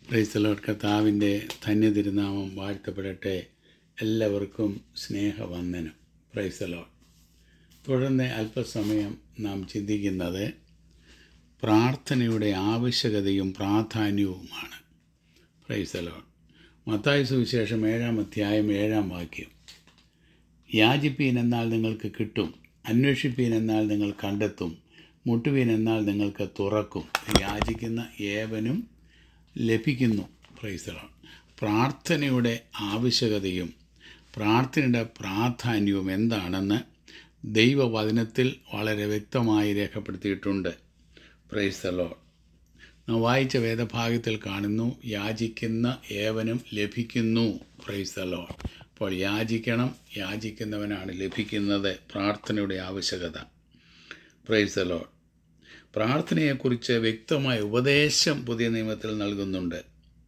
പ്രൈസലോട്ട് കർത്താവിൻ്റെ ധന്യതിരുനാമം വാഴ്ത്തപ്പെടട്ടെ എല്ലാവർക്കും സ്നേഹവന്ദനം പ്രൈസലോട്ട് തുടർന്ന് അല്പസമയം നാം ചിന്തിക്കുന്നത് പ്രാർത്ഥനയുടെ ആവശ്യകതയും പ്രാധാന്യവുമാണ് പ്രൈസലോട്ട് മത്തായ സുവിശേഷം ഏഴാം അധ്യായം ഏഴാം വാക്യം യാചിപ്പീൻ എന്നാൽ നിങ്ങൾക്ക് കിട്ടും അന്വേഷിപ്പീൻ എന്നാൽ നിങ്ങൾ കണ്ടെത്തും മുട്ടുവീൻ എന്നാൽ നിങ്ങൾക്ക് തുറക്കും യാചിക്കുന്ന ഏവനും ലഭിക്കുന്നു പ്രൈസലാണ് പ്രാർത്ഥനയുടെ ആവശ്യകതയും പ്രാർത്ഥനയുടെ പ്രാധാന്യവും എന്താണെന്ന് ദൈവവചനത്തിൽ വളരെ വ്യക്തമായി രേഖപ്പെടുത്തിയിട്ടുണ്ട് പ്രൈസലോ നാം വായിച്ച വേദഭാഗത്തിൽ കാണുന്നു യാചിക്കുന്ന ഏവനും ലഭിക്കുന്നു പ്രൈസലോ അപ്പോൾ യാചിക്കണം യാചിക്കുന്നവനാണ് ലഭിക്കുന്നത് പ്രാർത്ഥനയുടെ ആവശ്യകത പ്രൈസലോ പ്രാർത്ഥനയെക്കുറിച്ച് വ്യക്തമായ ഉപദേശം പുതിയ നിയമത്തിൽ നൽകുന്നുണ്ട്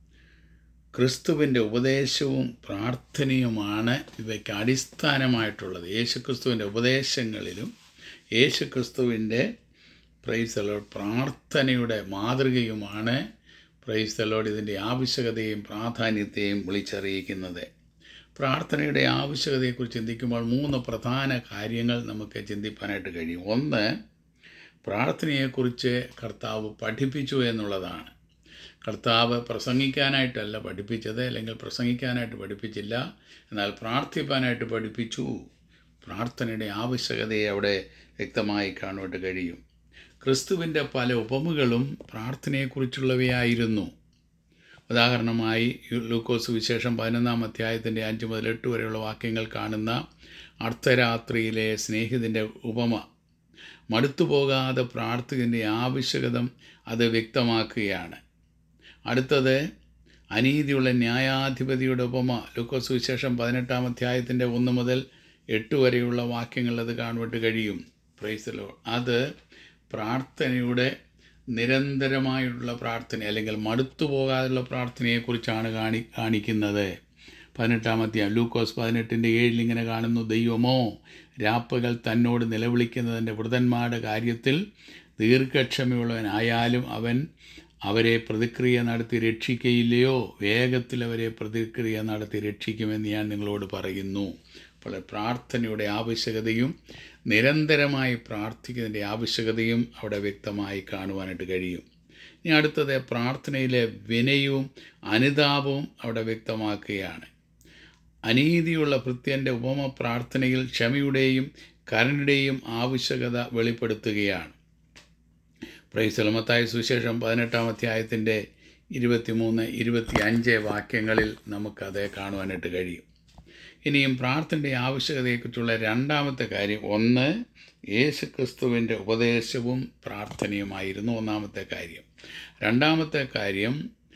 ക്രിസ്തുവിൻ്റെ ഉപദേശവും പ്രാർത്ഥനയുമാണ് ഇവയ്ക്ക് അടിസ്ഥാനമായിട്ടുള്ളത് യേശുക്രിസ്തുവിൻ്റെ ഉപദേശങ്ങളിലും യേശുക്രിസ്തുവിൻ്റെ പ്രൈസലോഡ് പ്രാർത്ഥനയുടെ മാതൃകയുമാണ് പ്രൈസലോഡ് ഇതിൻ്റെ ആവശ്യകതയും പ്രാധാന്യത്തെയും വിളിച്ചറിയിക്കുന്നത് പ്രാർത്ഥനയുടെ ആവശ്യകതയെക്കുറിച്ച് ചിന്തിക്കുമ്പോൾ മൂന്ന് പ്രധാന കാര്യങ്ങൾ നമുക്ക് ചിന്തിപ്പാനായിട്ട് കഴിയും ഒന്ന് പ്രാർത്ഥനയെക്കുറിച്ച് കർത്താവ് പഠിപ്പിച്ചു എന്നുള്ളതാണ് കർത്താവ് പ്രസംഗിക്കാനായിട്ടല്ല പഠിപ്പിച്ചത് അല്ലെങ്കിൽ പ്രസംഗിക്കാനായിട്ട് പഠിപ്പിച്ചില്ല എന്നാൽ പ്രാർത്ഥിപ്പാനായിട്ട് പഠിപ്പിച്ചു പ്രാർത്ഥനയുടെ ആവശ്യകതയെ അവിടെ വ്യക്തമായി കാണുവാൻ കഴിയും ക്രിസ്തുവിൻ്റെ പല ഉപമകളും പ്രാർത്ഥനയെക്കുറിച്ചുള്ളവയായിരുന്നു ഉദാഹരണമായി ലൂക്കോസ് വിശേഷം പതിനൊന്നാം അധ്യായത്തിൻ്റെ അഞ്ച് മുതൽ എട്ട് വരെയുള്ള വാക്യങ്ങൾ കാണുന്ന അർദ്ധരാത്രിയിലെ സ്നേഹിതൻ്റെ ഉപമ മടുത്തുപോകാതെ പ്രാർത്ഥിക്കുന്നതിൻ്റെ ആവശ്യകത അത് വ്യക്തമാക്കുകയാണ് അടുത്തത് അനീതിയുള്ള ന്യായാധിപതിയുടെ ഉപമ ലൂക്കോസ് വിശേഷം പതിനെട്ടാം അധ്യായത്തിൻ്റെ ഒന്ന് മുതൽ എട്ട് വരെയുള്ള വാക്യങ്ങൾ അത് കാണുവാൻ കഴിയും പ്രൈസലോ അത് പ്രാർത്ഥനയുടെ നിരന്തരമായിട്ടുള്ള പ്രാർത്ഥന അല്ലെങ്കിൽ മടുത്തു പോകാതെയുള്ള പ്രാർത്ഥനയെക്കുറിച്ചാണ് കാണി കാണിക്കുന്നത് പതിനെട്ടാം അധ്യായം ലൂക്കോസ് പതിനെട്ടിൻ്റെ ഏഴിൽ ഇങ്ങനെ കാണുന്നു ദൈവമോ രാപ്പകൽ തന്നോട് നിലവിളിക്കുന്നതിൻ്റെ വൃതന്മാരുടെ കാര്യത്തിൽ ദീർഘക്ഷമയുള്ളവനായാലും അവൻ അവരെ പ്രതിക്രിയ നടത്തി രക്ഷിക്കയില്ലയോ വേഗത്തിൽ അവരെ പ്രതിക്രിയ നടത്തി രക്ഷിക്കുമെന്ന് ഞാൻ നിങ്ങളോട് പറയുന്നു അപ്പോൾ പ്രാർത്ഥനയുടെ ആവശ്യകതയും നിരന്തരമായി പ്രാർത്ഥിക്കുന്നതിൻ്റെ ആവശ്യകതയും അവിടെ വ്യക്തമായി കാണുവാനായിട്ട് കഴിയും ഇനി അടുത്തത് പ്രാർത്ഥനയിലെ വിനയവും അനുതാപവും അവിടെ വ്യക്തമാക്കുകയാണ് അനീതിയുള്ള ഭൃത്യൻ്റെ ഉപമ പ്രാർത്ഥനയിൽ ക്ഷമയുടെയും കരുണയുടെയും ആവശ്യകത വെളിപ്പെടുത്തുകയാണ് പ്രൈസലമത്തായ സുവിശേഷം പതിനെട്ടാം അധ്യായത്തിൻ്റെ ഇരുപത്തിമൂന്ന് ഇരുപത്തി അഞ്ച് വാക്യങ്ങളിൽ നമുക്കത് കാണുവാനായിട്ട് കഴിയും ഇനിയും പ്രാർത്ഥനയുടെ ആവശ്യകതയെക്കുറിച്ചുള്ള രണ്ടാമത്തെ കാര്യം ഒന്ന് യേശു ക്രിസ്തുവിൻ്റെ ഉപദേശവും പ്രാർത്ഥനയുമായിരുന്നു ഒന്നാമത്തെ കാര്യം രണ്ടാമത്തെ കാര്യം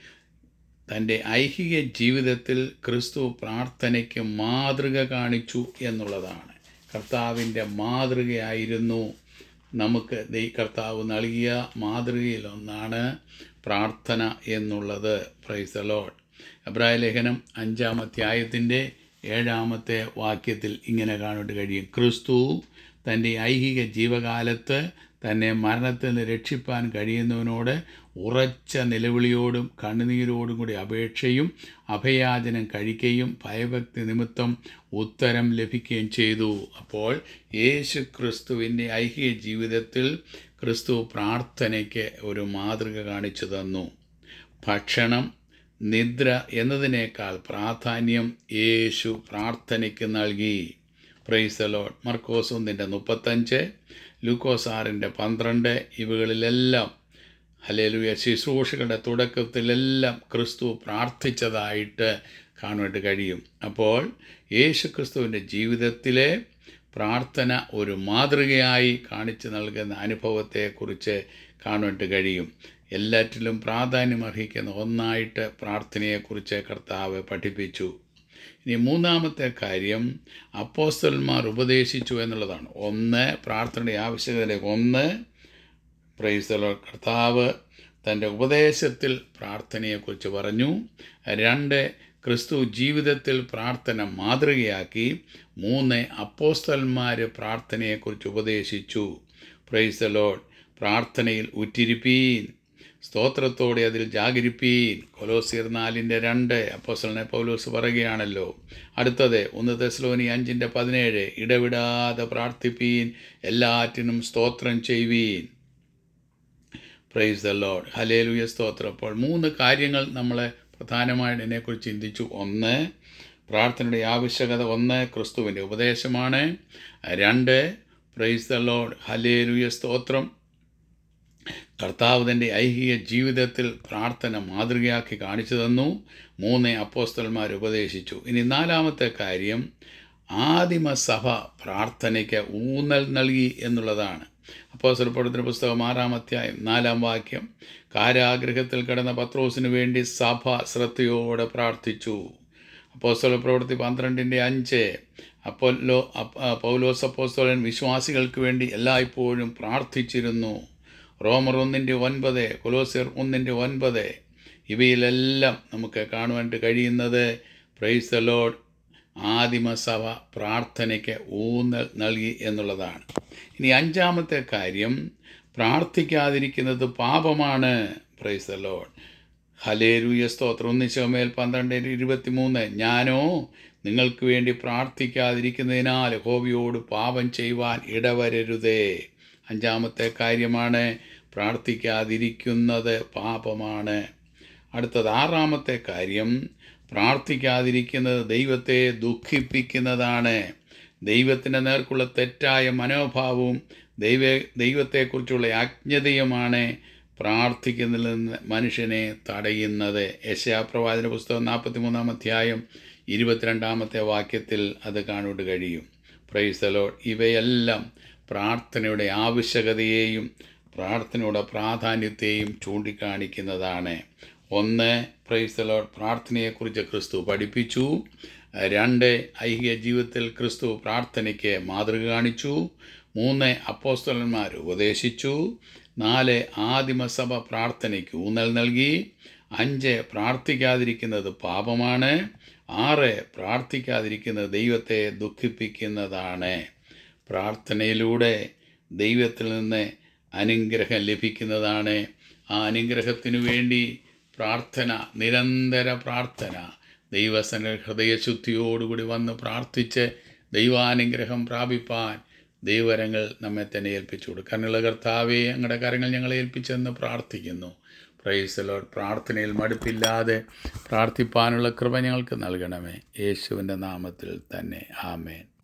തൻ്റെ ഐഹിക ജീവിതത്തിൽ ക്രിസ്തു പ്രാർത്ഥനയ്ക്ക് മാതൃക കാണിച്ചു എന്നുള്ളതാണ് കർത്താവിൻ്റെ മാതൃകയായിരുന്നു നമുക്ക് ദൈ കർത്താവ് നൽകിയ മാതൃകയിലൊന്നാണ് പ്രാർത്ഥന എന്നുള്ളത് പ്രൈസലോഡ് അബ്രായ ലേഖനം അഞ്ചാം അധ്യായത്തിൻ്റെ ഏഴാമത്തെ വാക്യത്തിൽ ഇങ്ങനെ കാണാൻ കഴിയും ക്രിസ്തു തൻ്റെ ഐഹിക ജീവകാലത്ത് തന്നെ മരണത്തിൽ നിന്ന് രക്ഷിപ്പാൻ കഴിയുന്നവനോട് ഉറച്ച നിലവിളിയോടും കണ്ണുനീരോടും കൂടി അപേക്ഷയും അഭയാചനം കഴിക്കുകയും ഭയഭക്തി നിമിത്തം ഉത്തരം ലഭിക്കുകയും ചെയ്തു അപ്പോൾ യേശു ക്രിസ്തുവിൻ്റെ ഐഹിക ജീവിതത്തിൽ ക്രിസ്തു പ്രാർത്ഥനയ്ക്ക് ഒരു മാതൃക കാണിച്ചു തന്നു ഭക്ഷണം നിദ്ര എന്നതിനേക്കാൾ പ്രാധാന്യം യേശു പ്രാർത്ഥനയ്ക്ക് നൽകി പ്രൈസലോഡ് മർക്കോസ് ഒന്നിൻ്റെ മുപ്പത്തഞ്ച് ലൂക്കോസ് ആറിൻ്റെ പന്ത്രണ്ട് ഇവകളിലെല്ലാം ഹലേലുയ ശുശ്രൂഷകളുടെ തുടക്കത്തിലെല്ലാം ക്രിസ്തു പ്രാർത്ഥിച്ചതായിട്ട് കാണുവാനായിട്ട് കഴിയും അപ്പോൾ യേശു ക്രിസ്തുവിൻ്റെ ജീവിതത്തിലെ പ്രാർത്ഥന ഒരു മാതൃകയായി കാണിച്ചു നൽകുന്ന അനുഭവത്തെക്കുറിച്ച് കാണുവാനായിട്ട് കഴിയും എല്ലാറ്റിലും പ്രാധാന്യം അർഹിക്കുന്ന ഒന്നായിട്ട് പ്രാർത്ഥനയെക്കുറിച്ച് കർത്താവ് പഠിപ്പിച്ചു ഇനി മൂന്നാമത്തെ കാര്യം അപ്പോസ്റ്റൽമാർ ഉപദേശിച്ചു എന്നുള്ളതാണ് ഒന്ന് പ്രാർത്ഥനയുടെ ആവശ്യകതയിലേക്ക് ഒന്ന് പ്രൈസലോ കർത്താവ് തൻ്റെ ഉപദേശത്തിൽ പ്രാർത്ഥനയെക്കുറിച്ച് പറഞ്ഞു രണ്ട് ക്രിസ്തു ജീവിതത്തിൽ പ്രാർത്ഥന മാതൃകയാക്കി മൂന്ന് അപ്പോസ്തലന്മാർ പ്രാർത്ഥനയെക്കുറിച്ച് ഉപദേശിച്ചു പ്രൈസലോഡ് പ്രാർത്ഥനയിൽ ഉറ്റിരിപ്പീൻ സ്തോത്രത്തോടെ അതിൽ ജാഗരിപ്പീൻ കൊലോസിയർ നാലിൻ്റെ രണ്ട് അപ്പോസലിനെ പൗലോസ് പറയുകയാണല്ലോ അടുത്തത് ഒന്ന് തെസ്ലോനി അഞ്ചിൻ്റെ പതിനേഴ് ഇടവിടാതെ പ്രാർത്ഥിപ്പീൻ എല്ലാറ്റിനും സ്തോത്രം ചെയ്യുവീൻ പ്രൈസ് ദ ലോഡ് ഹലേലുയ സ്തോത്രം അപ്പോൾ മൂന്ന് കാര്യങ്ങൾ നമ്മൾ പ്രധാനമായിട്ട് ഇതിനെക്കുറിച്ച് ചിന്തിച്ചു ഒന്ന് പ്രാർത്ഥനയുടെ ആവശ്യകത ഒന്ന് ക്രിസ്തുവിൻ്റെ ഉപദേശമാണ് രണ്ട് പ്രൈസ് ദ ലോഡ് ഹലേലുയ സ്തോത്രം കർത്താവ് തൻ്റെ ഐഹിക ജീവിതത്തിൽ പ്രാർത്ഥന മാതൃകയാക്കി കാണിച്ചു തന്നു മൂന്ന് അപ്പോസ്തലന്മാർ ഉപദേശിച്ചു ഇനി നാലാമത്തെ കാര്യം ആദിമസഭ പ്രാർത്ഥനയ്ക്ക് ഊന്നൽ നൽകി എന്നുള്ളതാണ് അപ്പോസ്തലപ്പെടുത്തുന്ന പുസ്തകം ആറാം അധ്യായം നാലാം വാക്യം കാരാഗ്രഹത്തിൽ കിടന്ന പത്രോസിന് വേണ്ടി സഭ ശ്രദ്ധയോടെ പ്രാർത്ഥിച്ചു അപ്പോസ്തല പ്രവൃത്തി പന്ത്രണ്ടിൻ്റെ അഞ്ച് അപ്പോലോ പൗലോസ് അപ്പോസ്തോലൻ വിശ്വാസികൾക്ക് വേണ്ടി എല്ലായ്പ്പോഴും പ്രാർത്ഥിച്ചിരുന്നു റോമർ ഒന്നിൻ്റെ ഒൻപത് കൊലോസിയർ ഒന്നിൻ്റെ ഒൻപത് ഇവയിലെല്ലാം നമുക്ക് കാണുവാനായിട്ട് കഴിയുന്നത് പ്രൈസ് ദ ലോഡ് ആദിമസഭ പ്രാർത്ഥനയ്ക്ക് ഊന്നൽ നൽകി എന്നുള്ളതാണ് ഇനി അഞ്ചാമത്തെ കാര്യം പ്രാർത്ഥിക്കാതിരിക്കുന്നത് പാപമാണ് പ്രൈസ് ദ ലോഡ് ഹലേരുയ സ്തോത്രം ഒന്നിച്ചമേൽ പന്ത്രണ്ട് ഇരുപത്തി മൂന്ന് ഞാനോ നിങ്ങൾക്ക് വേണ്ടി പ്രാർത്ഥിക്കാതിരിക്കുന്നതിനാൽ ഹോബിയോട് പാപം ചെയ്യുവാൻ ഇടവരരുതേ അഞ്ചാമത്തെ കാര്യമാണ് പ്രാർത്ഥിക്കാതിരിക്കുന്നത് പാപമാണ് അടുത്തത് ആറാമത്തെ കാര്യം പ്രാർത്ഥിക്കാതിരിക്കുന്നത് ദൈവത്തെ ദുഃഖിപ്പിക്കുന്നതാണ് ദൈവത്തിൻ്റെ നേർക്കുള്ള തെറ്റായ മനോഭാവവും ദൈവ ദൈവത്തെക്കുറിച്ചുള്ള അജ്ഞതയുമാണ് പ്രാർത്ഥിക്കുന്നതിൽ നിന്ന് മനുഷ്യനെ തടയുന്നത് യശയാപ്രവാചന പുസ്തകം നാൽപ്പത്തി മൂന്നാം അധ്യായം ഇരുപത്തിരണ്ടാമത്തെ വാക്യത്തിൽ അത് കാണുവാൻ കഴിയും പ്രൈസലോ ഇവയെല്ലാം പ്രാർത്ഥനയുടെ ആവശ്യകതയെയും പ്രാർത്ഥനയുടെ പ്രാധാന്യത്തെയും ചൂണ്ടിക്കാണിക്കുന്നതാണ് ഒന്ന് പ്രൈസലോ പ്രാർത്ഥനയെക്കുറിച്ച് ക്രിസ്തു പഠിപ്പിച്ചു രണ്ട് ഐഹിക ജീവിതത്തിൽ ക്രിസ്തു പ്രാർത്ഥനയ്ക്ക് മാതൃക കാണിച്ചു മൂന്ന് അപ്പോസ്തലന്മാർ ഉപദേശിച്ചു നാല് ആദിമസഭ പ്രാർത്ഥനയ്ക്ക് ഊന്നൽ നൽകി അഞ്ച് പ്രാർത്ഥിക്കാതിരിക്കുന്നത് പാപമാണ് ആറ് പ്രാർത്ഥിക്കാതിരിക്കുന്നത് ദൈവത്തെ ദുഃഖിപ്പിക്കുന്നതാണ് പ്രാർത്ഥനയിലൂടെ ദൈവത്തിൽ നിന്ന് അനുഗ്രഹം ലഭിക്കുന്നതാണ് ആ അനുഗ്രഹത്തിനു വേണ്ടി പ്രാർത്ഥന നിരന്തര പ്രാർത്ഥന ദൈവസന ഹൃദയശുദ്ധിയോടുകൂടി വന്ന് പ്രാർത്ഥിച്ച് ദൈവാനുഗ്രഹം പ്രാപിപ്പാൻ ദൈവരങ്ങൾ നമ്മെ തന്നെ ഏൽപ്പിച്ചു കൊടുക്കാനുള്ള കർത്താവെ അങ്ങയുടെ കാര്യങ്ങൾ ഞങ്ങളെ ഏൽപ്പിച്ചെന്ന് പ്രാർത്ഥിക്കുന്നു പ്രൈസലോ പ്രാർത്ഥനയിൽ മടുപ്പില്ലാതെ പ്രാർത്ഥിപ്പാനുള്ള കൃപ ഞങ്ങൾക്ക് നൽകണമേ യേശുവിൻ്റെ നാമത്തിൽ തന്നെ ആമേൻ